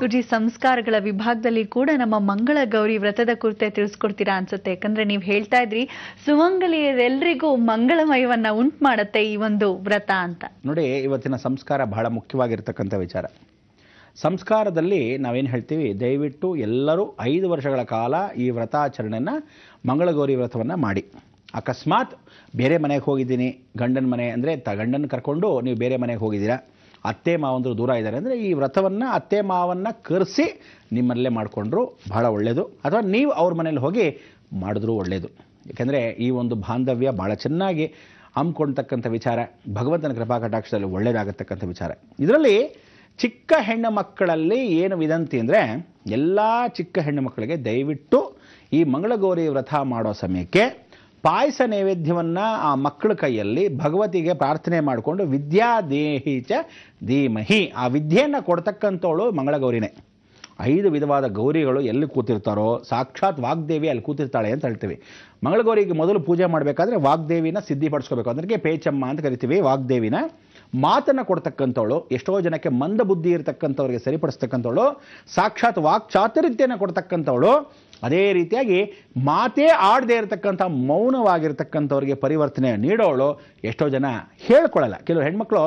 ಗುರುಜಿ ಸಂಸ್ಕಾರಗಳ ವಿಭಾಗದಲ್ಲಿ ಕೂಡ ನಮ್ಮ ಮಂಗಳ ಗೌರಿ ವ್ರತದ ಕುರಿತೆ ತಿಳಿಸ್ಕೊಡ್ತೀರಾ ಅನ್ಸುತ್ತೆ ಯಾಕಂದ್ರೆ ನೀವು ಹೇಳ್ತಾ ಇದ್ರಿ ಸುಮಂಗಲಿಯರೆಲ್ಲರಿಗೂ ಮಂಗಳಮಯವನ್ನ ಉಂಟು ಮಾಡತ್ತೆ ಈ ಒಂದು ವ್ರತ ಅಂತ ನೋಡಿ ಇವತ್ತಿನ ಸಂಸ್ಕಾರ ಬಹಳ ಮುಖ್ಯವಾಗಿರ್ತಕ್ಕಂಥ ವಿಚಾರ ಸಂಸ್ಕಾರದಲ್ಲಿ ನಾವೇನು ಹೇಳ್ತೀವಿ ದಯವಿಟ್ಟು ಎಲ್ಲರೂ ಐದು ವರ್ಷಗಳ ಕಾಲ ಈ ವ್ರತಾಚರಣೆಯನ್ನು ಮಂಗಳಗೌರಿ ವ್ರತವನ್ನು ಮಾಡಿ ಅಕಸ್ಮಾತ್ ಬೇರೆ ಮನೆಗೆ ಹೋಗಿದ್ದೀನಿ ಗಂಡನ ಮನೆ ಅಂದರೆ ತ ಗಂಡನ ಕರ್ಕೊಂಡು ನೀವು ಬೇರೆ ಮನೆಗೆ ಹೋಗಿದ್ದೀರಾ ಅತ್ತೆ ಮಾವಂದರು ದೂರ ಇದ್ದಾರೆ ಅಂದರೆ ಈ ವ್ರತವನ್ನು ಅತ್ತೆ ಮಾವನ್ನು ಕರೆಸಿ ನಿಮ್ಮಲ್ಲೇ ಮಾಡಿಕೊಂಡ್ರು ಬಹಳ ಒಳ್ಳೆಯದು ಅಥವಾ ನೀವು ಅವ್ರ ಮನೇಲಿ ಹೋಗಿ ಮಾಡಿದ್ರೂ ಒಳ್ಳೆಯದು ಯಾಕೆಂದರೆ ಈ ಒಂದು ಬಾಂಧವ್ಯ ಭಾಳ ಚೆನ್ನಾಗಿ ಹಮ್ಮಿಕೊಳ್ತಕ್ಕಂಥ ವಿಚಾರ ಭಗವಂತನ ಕೃಪಾ ಕಟಾಕ್ಷದಲ್ಲಿ ಒಳ್ಳೆಯದಾಗತಕ್ಕಂಥ ವಿಚಾರ ಇದರಲ್ಲಿ ಚಿಕ್ಕ ಹೆಣ್ಣು ಮಕ್ಕಳಲ್ಲಿ ಏನು ವಿದಂತಿ ಅಂದರೆ ಎಲ್ಲ ಚಿಕ್ಕ ಹೆಣ್ಣು ಮಕ್ಕಳಿಗೆ ದಯವಿಟ್ಟು ಈ ಮಂಗಳಗೌರಿ ವ್ರತ ಮಾಡೋ ಸಮಯಕ್ಕೆ ಪಾಯಸ ನೈವೇದ್ಯವನ್ನು ಆ ಮಕ್ಕಳ ಕೈಯಲ್ಲಿ ಭಗವತಿಗೆ ಪ್ರಾರ್ಥನೆ ಮಾಡಿಕೊಂಡು ವಿದ್ಯಾ ದೇಹಿ ಚ ಧೀಮಹಿ ಆ ವಿದ್ಯೆಯನ್ನು ಕೊಡ್ತಕ್ಕಂಥವಳು ಮಂಗಳಗೌರಿನೇ ಐದು ವಿಧವಾದ ಗೌರಿಗಳು ಎಲ್ಲಿ ಕೂತಿರ್ತಾರೋ ಸಾಕ್ಷಾತ್ ವಾಗ್ದೇವಿ ಅಲ್ಲಿ ಕೂತಿರ್ತಾಳೆ ಅಂತ ಹೇಳ್ತೀವಿ ಮಂಗಳಗೌರಿಗೆ ಮೊದಲು ಪೂಜೆ ಮಾಡಬೇಕಾದ್ರೆ ವಾಗ್ದೇವಿನ ಸಿದ್ಧಿಪಡಿಸ್ಕೋಬೇಕು ಅದಕ್ಕೆ ಪೇಚಮ್ಮ ಅಂತ ಕರಿತೀವಿ ವಾಗ್ದೇವಿನ ಮಾತನ್ನು ಕೊಡ್ತಕ್ಕಂಥವಳು ಎಷ್ಟೋ ಜನಕ್ಕೆ ಮಂದ ಬುದ್ಧಿ ಇರತಕ್ಕಂಥವ್ರಿಗೆ ಸರಿಪಡಿಸ್ತಕ್ಕಂಥವಳು ಸಾಕ್ಷಾತ್ ವಾಕ್ ಚಾತುರ್ಯತೆಯನ್ನು ಕೊಡ್ತಕ್ಕಂಥವಳು ಅದೇ ರೀತಿಯಾಗಿ ಮಾತೇ ಆಡದೇ ಇರತಕ್ಕಂಥ ಮೌನವಾಗಿರ್ತಕ್ಕಂಥವ್ರಿಗೆ ಪರಿವರ್ತನೆ ನೀಡೋವಳು ಎಷ್ಟೋ ಜನ ಹೇಳ್ಕೊಳ್ಳಲ್ಲ ಕೆಲವು ಹೆಣ್ಮಕ್ಳು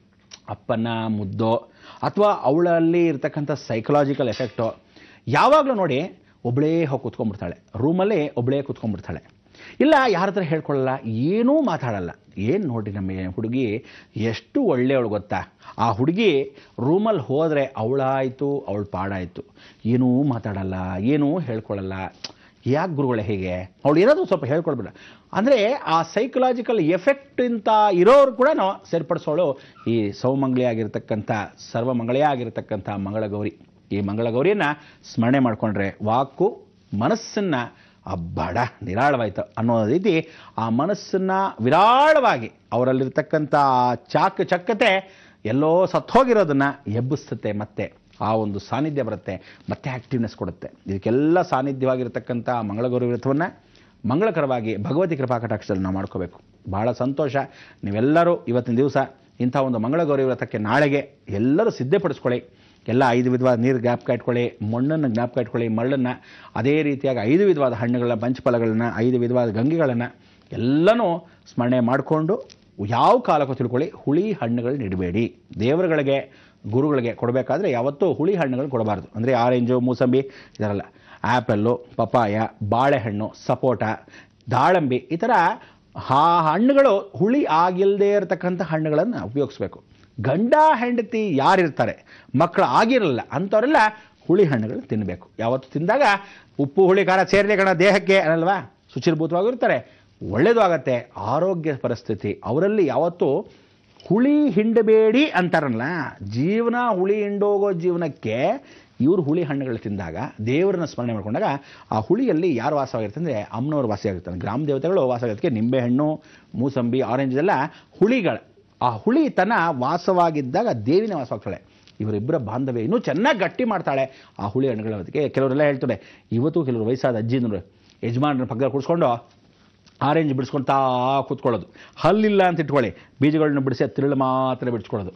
ಅಪ್ಪನ ಮುದ್ದೋ ಅಥವಾ ಅವಳಲ್ಲಿ ಇರ್ತಕ್ಕಂಥ ಸೈಕಲಾಜಿಕಲ್ ಎಫೆಕ್ಟು ಯಾವಾಗಲೂ ನೋಡಿ ಒಬ್ಬಳೇ ಹೋಗಿ ಕೂತ್ಕೊಂಡ್ಬಿಡ್ತಾಳೆ ರೂಮಲ್ಲೇ ಒಬ್ಬಳೇ ಕೂತ್ಕೊಂಡ್ಬಿಡ್ತಾಳೆ ಇಲ್ಲ ಯಾರ ಹತ್ರ ಹೇಳ್ಕೊಳ್ಳಲ್ಲ ಏನೂ ಮಾತಾಡಲ್ಲ ಏನು ನೋಡಿ ನಮ್ಮ ಹುಡುಗಿ ಎಷ್ಟು ಒಳ್ಳೆಯವಳು ಗೊತ್ತಾ ಆ ಹುಡುಗಿ ರೂಮಲ್ಲಿ ಹೋದರೆ ಅವಳಾಯಿತು ಅವಳು ಪಾಡಾಯಿತು ಏನೂ ಮಾತಾಡಲ್ಲ ಏನೂ ಹೇಳ್ಕೊಳ್ಳಲ್ಲ ಯಾಕೆ ಗುರುಗಳೇ ಹೇಗೆ ಅವಳು ಏನಾದರೂ ಸ್ವಲ್ಪ ಹೇಳ್ಕೊಳ್ಬೇಡ ಅಂದರೆ ಆ ಸೈಕಲಾಜಿಕಲ್ ಎಫೆಕ್ಟ್ ಇಂತ ಇರೋರು ಕೂಡ ಸೇರ್ಪಡಿಸೋಳು ಈ ಸೌಮಂಗಲಿ ಆಗಿರ್ತಕ್ಕಂಥ ಸರ್ವಮಂಗಳೇ ಆಗಿರ್ತಕ್ಕಂಥ ಮಂಗಳಗೌರಿ ಈ ಮಂಗಳಗೌರಿಯನ್ನು ಸ್ಮರಣೆ ಮಾಡಿಕೊಂಡ್ರೆ ವಾಕು ಮನಸ್ಸನ್ನು ಅಬ್ಬಡ ನಿರಾಳವಾಯಿತು ಅನ್ನೋ ರೀತಿ ಆ ಮನಸ್ಸನ್ನು ವಿರಾಳವಾಗಿ ಅವರಲ್ಲಿರ್ತಕ್ಕಂಥ ಆ ಚಾಕ ಚಕ್ಕತೆ ಎಲ್ಲೋ ಸತ್ತೋಗಿರೋದನ್ನು ಎಬ್ಬಿಸ್ತತೆ ಮತ್ತೆ ಆ ಒಂದು ಸಾನ್ನಿಧ್ಯ ಬರುತ್ತೆ ಮತ್ತೆ ಆ್ಯಕ್ಟಿವ್ನೆಸ್ ಕೊಡುತ್ತೆ ಇದಕ್ಕೆಲ್ಲ ಸಾನ್ನಿಧ್ಯವಾಗಿರ್ತಕ್ಕಂಥ ಮಂಗಳಗೌರಿ ವ್ರತವನ್ನು ಮಂಗಳಕರವಾಗಿ ಭಗವತಿ ಕೃಪಾ ಕಟಾಕ್ಷದಲ್ಲಿ ನಾವು ಮಾಡ್ಕೋಬೇಕು ಬಹಳ ಸಂತೋಷ ನೀವೆಲ್ಲರೂ ಇವತ್ತಿನ ದಿವಸ ಇಂಥ ಒಂದು ಮಂಗಳಗೌರಿ ವ್ರತಕ್ಕೆ ನಾಳೆಗೆ ಎಲ್ಲರೂ ಸಿದ್ಧಪಡಿಸ್ಕೊಳ್ಳಿ ಎಲ್ಲ ಐದು ವಿಧವಾದ ನೀರು ಜ್ಞಾಪಕ ಇಟ್ಕೊಳ್ಳಿ ಮಣ್ಣನ್ನು ಜ್ಞಾಪಕ ಇಟ್ಕೊಳ್ಳಿ ಮರಳನ್ನು ಅದೇ ರೀತಿಯಾಗಿ ಐದು ವಿಧವಾದ ಹಣ್ಣುಗಳನ್ನ ಪಂಚಫಲಗಳನ್ನು ಐದು ವಿಧವಾದ ಗಂಗೆಗಳನ್ನು ಎಲ್ಲನೂ ಸ್ಮರಣೆ ಮಾಡಿಕೊಂಡು ಯಾವ ಕಾಲಕ್ಕೂ ತಿಳ್ಕೊಳ್ಳಿ ಹುಳಿ ಹಣ್ಣುಗಳು ನೀಡಬೇಡಿ ದೇವರುಗಳಿಗೆ ಗುರುಗಳಿಗೆ ಕೊಡಬೇಕಾದ್ರೆ ಯಾವತ್ತೂ ಹುಳಿ ಹಣ್ಣುಗಳು ಕೊಡಬಾರ್ದು ಅಂದರೆ ಆರೆಂಜು ಮೂಸಂಬಿ ಇದರಲ್ಲ ಆ್ಯಪಲ್ಲು ಪಪಾಯ ಬಾಳೆಹಣ್ಣು ಸಪೋಟ ದಾಳಂಬಿ ಈ ಥರ ಆ ಹಣ್ಣುಗಳು ಹುಳಿ ಆಗಿಲ್ಲದೆ ಇರತಕ್ಕಂಥ ಹಣ್ಣುಗಳನ್ನು ಉಪಯೋಗಿಸ್ಬೇಕು ಗಂಡ ಹೆಂಡತಿ ಯಾರಿರ್ತಾರೆ ಮಕ್ಕಳು ಆಗಿರಲ್ಲ ಅಂಥವರೆಲ್ಲ ಹುಳಿ ಹಣ್ಣುಗಳು ತಿನ್ನಬೇಕು ಯಾವತ್ತು ತಿಂದಾಗ ಉಪ್ಪು ಹುಳಿ ಖಾರ ಸೇರಿದೆ ಕಣ ದೇಹಕ್ಕೆ ಅನ್ನಲ್ವಾ ಶುಚಿರ್ಭೂತವಾಗಿರ್ತಾರೆ ಒಳ್ಳೆಯದು ಆಗತ್ತೆ ಆರೋಗ್ಯ ಪರಿಸ್ಥಿತಿ ಅವರಲ್ಲಿ ಯಾವತ್ತೂ ಹುಳಿ ಹಿಂಡಬೇಡಿ ಅಂತಾರಲ್ಲ ಜೀವನ ಹುಳಿ ಹಿಂಡೋಗೋ ಜೀವನಕ್ಕೆ ಇವರು ಹುಳಿ ಹಣ್ಣುಗಳು ತಿಂದಾಗ ದೇವರನ್ನ ಸ್ಮರಣೆ ಮಾಡ್ಕೊಂಡಾಗ ಆ ಹುಳಿಯಲ್ಲಿ ಯಾರು ವಾಸವಾಗಿರುತ್ತೆ ಅಂದರೆ ಅಮ್ಮನವ್ರು ವಾಸಿಯಾಗಿರ್ತಾರೆ ಗ್ರಾಮ ದೇವತೆಗಳು ವಾಸವಾಗಿರೋದಕ್ಕೆ ನಿಂಬೆಹಣ್ಣು ಮೂಸಂಬಿ ಆರೆಂಜ್ ಎಲ್ಲ ಹುಳಿಗಳು ಆ ಹುಳಿತನ ವಾಸವಾಗಿದ್ದಾಗ ದೇವಿನೇ ವಾಸವಾಗ್ತಾಳೆ ಇವರಿಬ್ಬರ ಬಾಂಧವ್ಯ ಇನ್ನೂ ಚೆನ್ನಾಗಿ ಗಟ್ಟಿ ಮಾಡ್ತಾಳೆ ಆ ಹುಳಿ ಹಣ್ಣುಗಳ ಅದಕ್ಕೆ ಕೆಲವರೆಲ್ಲ ಹೇಳ್ತಾರೆ ಇವತ್ತು ಕೆಲವರು ವಯಸ್ಸಾದ ಅಜ್ಜಿನರು ಯಜಮಾನ್ರ ಪಕ್ಕದಲ್ಲಿ ಕೂಡಿಸ್ಕೊಂಡು ಆರೆಂಜ್ ಬಿಡಿಸ್ಕೊಳ್ತಾ ಕೂತ್ಕೊಳ್ಳೋದು ಹಲ್ಲಿಲ್ಲ ಅಂತ ಇಟ್ಕೊಳ್ಳಿ ಬೀಜಗಳನ್ನ ಬಿಡಿಸಿ ತಿರುಳು ಮಾತ್ರ ಬಿಡಿಸ್ಕೊಳ್ಳೋದು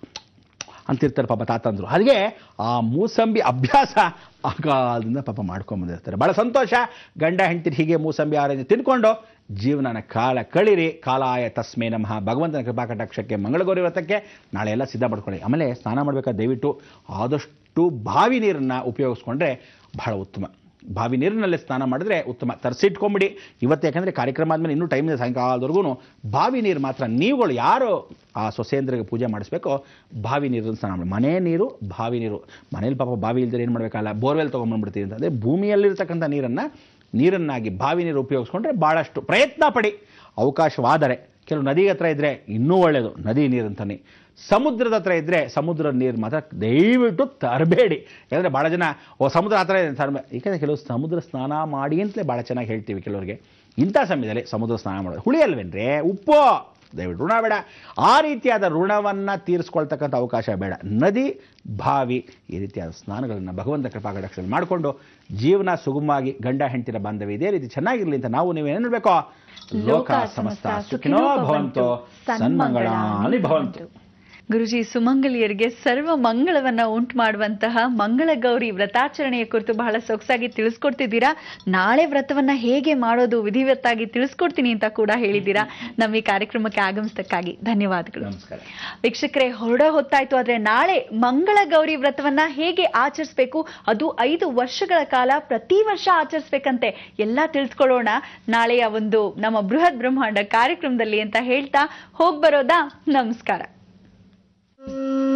ಅಂತಿರ್ತಾರೆ ಪಾಪ ತಾತಂದ್ರು ಹಾಗೆ ಆ ಮೂಸಂಬಿ ಅಭ್ಯಾಸ ಆ ಕಾಲದಿಂದ ಪಾಪ ಮಾಡ್ಕೊಂಬಂದಿರ್ತಾರೆ ಭಾಳ ಸಂತೋಷ ಗಂಡ ಹೆಂಡತಿ ಹೀಗೆ ಮೂಸಂಬಿ ಆರೆಂಜ್ ತಿನ್ಕೊಂಡು ಜೀವನನ ಕಾಲ ಕಳೀರಿ ಕಾಲಾಯ ತಸ್ಮೇ ನಮಃ ಭಗವಂತನ ಕೃಪಾ ಕಟಾಕ್ಷಕ್ಕೆ ಮಂಗಳಗೌರಿ ವ್ರತಕ್ಕೆ ನಾಳೆ ಎಲ್ಲ ಸಿದ್ಧ ಮಾಡ್ಕೊಳ್ಳಿ ಆಮೇಲೆ ಸ್ನಾನ ಮಾಡಬೇಕಾದ ದಯವಿಟ್ಟು ಆದಷ್ಟು ಬಾವಿ ನೀರನ್ನು ಉಪಯೋಗಿಸ್ಕೊಂಡ್ರೆ ಬಹಳ ಉತ್ತಮ ಬಾವಿ ನೀರಿನಲ್ಲೇ ಸ್ನಾನ ಮಾಡಿದ್ರೆ ಉತ್ತಮ ತರಿಸಿಟ್ಕೊಂಬಿಡಿ ಇವತ್ತು ಯಾಕಂದರೆ ಕಾರ್ಯಕ್ರಮ ಆದಮೇಲೆ ಇನ್ನೂ ಟೈಮ್ ಇದೆ ಸಾಯಂಕಾಲದವರೆಗೂ ಬಾವಿ ನೀರು ಮಾತ್ರ ನೀವುಗಳು ಯಾರು ಆ ಸೊಸೇಂದ್ರಿಗೆ ಪೂಜೆ ಮಾಡಿಸ್ಬೇಕೋ ಬಾವಿ ನೀರನ್ನು ಸ್ನಾನ ಮಾಡಿ ಮನೆ ನೀರು ಬಾವಿ ನೀರು ಮನೇಲಿ ಪಾಪ ಬಾವಿ ಇಲ್ದರೆ ಏನು ಮಾಡಬೇಕಲ್ಲ ಬೋರ್ವೆಲ್ ತೊಗೊಂಬಂದ್ಬಿಡ್ತೀವಿ ಅಂತಂದರೆ ಭೂಮಿಯಲ್ಲಿರ್ತಕ್ಕಂಥ ನೀರನ್ನು ನೀರನ್ನಾಗಿ ಬಾವಿ ನೀರು ಉಪಯೋಗಿಸ್ಕೊಂಡ್ರೆ ಭಾಳಷ್ಟು ಪ್ರಯತ್ನ ಪಡಿ ಅವಕಾಶವಾದರೆ ಕೆಲವು ನದಿ ಹತ್ರ ಇದ್ದರೆ ಇನ್ನೂ ಒಳ್ಳೆಯದು ನದಿ ನೀರು ಅಂತಾನೆ ಸಮುದ್ರದ ಹತ್ರ ಇದ್ದರೆ ಸಮುದ್ರದ ನೀರು ಮಾತ್ರ ದಯವಿಟ್ಟು ತರಬೇಡಿ ಯಾಕಂದರೆ ಭಾಳ ಜನ ಓ ಸಮುದ್ರ ಹತ್ರ ಇದೆ ತರಬೇ ಏಕೆಂದರೆ ಕೆಲವು ಸಮುದ್ರ ಸ್ನಾನ ಮಾಡಿ ಅಂತಲೇ ಭಾಳ ಚೆನ್ನಾಗಿ ಹೇಳ್ತೀವಿ ಕೆಲವರಿಗೆ ಇಂಥ ಸಮಯದಲ್ಲಿ ಸಮುದ್ರ ಸ್ನಾನ ಮಾಡೋದು ಹುಳಿ ಅಲ್ವೇನ್ರಿ ಉಪ್ಪು ದಯವಿಟ್ಟು ಋಣ ಬೇಡ ಆ ರೀತಿಯಾದ ಋಣವನ್ನು ತೀರಿಸ್ಕೊಳ್ತಕ್ಕಂಥ ಅವಕಾಶ ಬೇಡ ನದಿ ಬಾವಿ ಈ ರೀತಿಯಾದ ಸ್ನಾನಗಳನ್ನು ಭಗವಂತ ಕೃಪಾಕಟಾಕ್ಷದಲ್ಲಿ ಮಾಡಿಕೊಂಡು ಜೀವನ ಸುಗಮವಾಗಿ ಗಂಡ ಹೆಂಡತಿರ ಬಾಂಧವ್ಯ ಇದೇ ರೀತಿ ಚೆನ್ನಾಗಿರಲಿ ಅಂತ ನಾವು ನೀವು ಏನು ಹೇಳಬೇಕು ಲೋಕ ಸಮಸ್ತ ಸುಖಿನೋ ಭವಂತು ಸನ್ಮಂಗಳಾನಿ ಭವಂತು ಗುರುಜಿ ಸುಮಂಗಲಿಯರಿಗೆ ಸರ್ವ ಮಂಗಳವನ್ನ ಉಂಟು ಮಾಡುವಂತಹ ಮಂಗಳ ಗೌರಿ ವ್ರತಾಚರಣೆಯ ಕುರಿತು ಬಹಳ ಸೊಗಸಾಗಿ ತಿಳಿಸ್ಕೊಡ್ತಿದ್ದೀರಾ ನಾಳೆ ವ್ರತವನ್ನ ಹೇಗೆ ಮಾಡೋದು ವಿಧಿವತ್ತಾಗಿ ತಿಳಿಸ್ಕೊಡ್ತೀನಿ ಅಂತ ಕೂಡ ಹೇಳಿದ್ದೀರಾ ನಮ್ಮ ಈ ಕಾರ್ಯಕ್ರಮಕ್ಕೆ ಆಗಮಿಸಕ್ಕಾಗಿ ಧನ್ಯವಾದಗಳು ನಮಸ್ಕಾರ ವೀಕ್ಷಕರೇ ಹೊರಡ ಹೊತ್ತಾಯ್ತು ಆದ್ರೆ ನಾಳೆ ಮಂಗಳ ಗೌರಿ ವ್ರತವನ್ನ ಹೇಗೆ ಆಚರಿಸಬೇಕು ಅದು ಐದು ವರ್ಷಗಳ ಕಾಲ ಪ್ರತಿ ವರ್ಷ ಆಚರಿಸ್ಬೇಕಂತೆ ಎಲ್ಲ ತಿಳಿಸ್ಕೊಳ್ಳೋಣ ನಾಳೆಯ ಒಂದು ನಮ್ಮ ಬೃಹತ್ ಬ್ರಹ್ಮಾಂಡ ಕಾರ್ಯಕ್ರಮದಲ್ಲಿ ಅಂತ ಹೇಳ್ತಾ ಹೋಗ್ ಬರೋದಾ ನಮಸ್ಕಾರ